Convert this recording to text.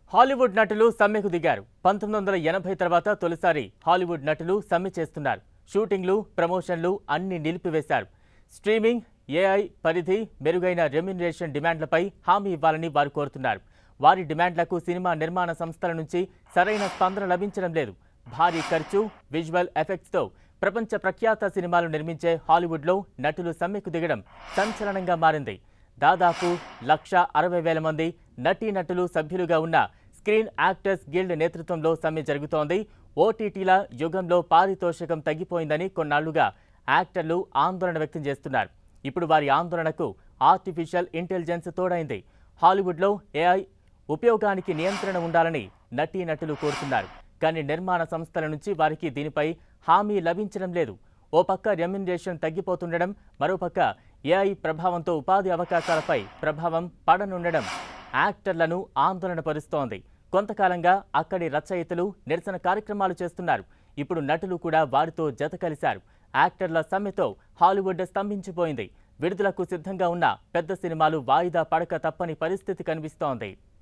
Hollywood నటులు సమ్మెకు దిగారు పంతొమ్మిది వందల ఎనభై తర్వాత తొలిసారి హాలీవుడ్ నటులు సమ్మె చేస్తున్నారు షూటింగ్లు ప్రమోషన్లు అన్ని నిలిపివేశారు స్ట్రీమింగ్ ఏఐ పరిధి మెరుగైన రెమ్యునరేషన్ డిమాండ్లపై హామీ ఇవ్వాలని వారు కోరుతున్నారు వారి డిమాండ్లకు సినిమా నిర్మాణ సంస్థల నుంచి సరైన స్పందన లభించడం లేదు భారీ ఖర్చు విజువల్ ఎఫెక్ట్స్తో ప్రపంచ ప్రఖ్యాత సినిమాలు నిర్మించే హాలీవుడ్లో నటులు సమ్మెకు దిగడం సంచలనంగా మారింది దాదాపు లక్ష అరవై వేల మంది నటీనటులు సభ్యులుగా ఉన్న స్క్రీన్ యాక్టర్స్ గిల్డ్ నేతృత్వంలో సమ్మె జరుగుతోంది ఓటీటీల యుగంలో పారితోషికం తగ్గిపోయిందని కొన్నాళ్లుగా యాక్టర్లు ఆందోళన వ్యక్తం చేస్తున్నారు ఇప్పుడు వారి ఆందోళనకు ఆర్టిఫిషియల్ ఇంటెలిజెన్స్ తోడైంది హాలీవుడ్లో ఏఐ ఉపయోగానికి నియంత్రణ ఉండాలని నటీనటులు కోరుతున్నారు కానీ నిర్మాణ సంస్థల నుంచి వారికి దీనిపై హామీ లభించడం లేదు ఓ పక్క రెమ్యునరేషన్ తగ్గిపోతుండడం మరోపక్క ఏఐ ప్రభావంతో ఉపాధి అవకాశాలపై ప్రభావం పడనుండడం యాక్టర్లను ఆందోళన పరుస్తోంది కొంతకాలంగా అక్కడి రచయితలు నిరసన కార్యక్రమాలు చేస్తున్నారు ఇప్పుడు నటులు కూడా వారితో జత కలిశారు యాక్టర్ల సమ్మెతో హాలీవుడ్ స్తంభించిపోయింది విడుదలకు సిద్ధంగా ఉన్న పెద్ద సినిమాలు వాయిదా పడక తప్పని పరిస్థితి కనిపిస్తోంది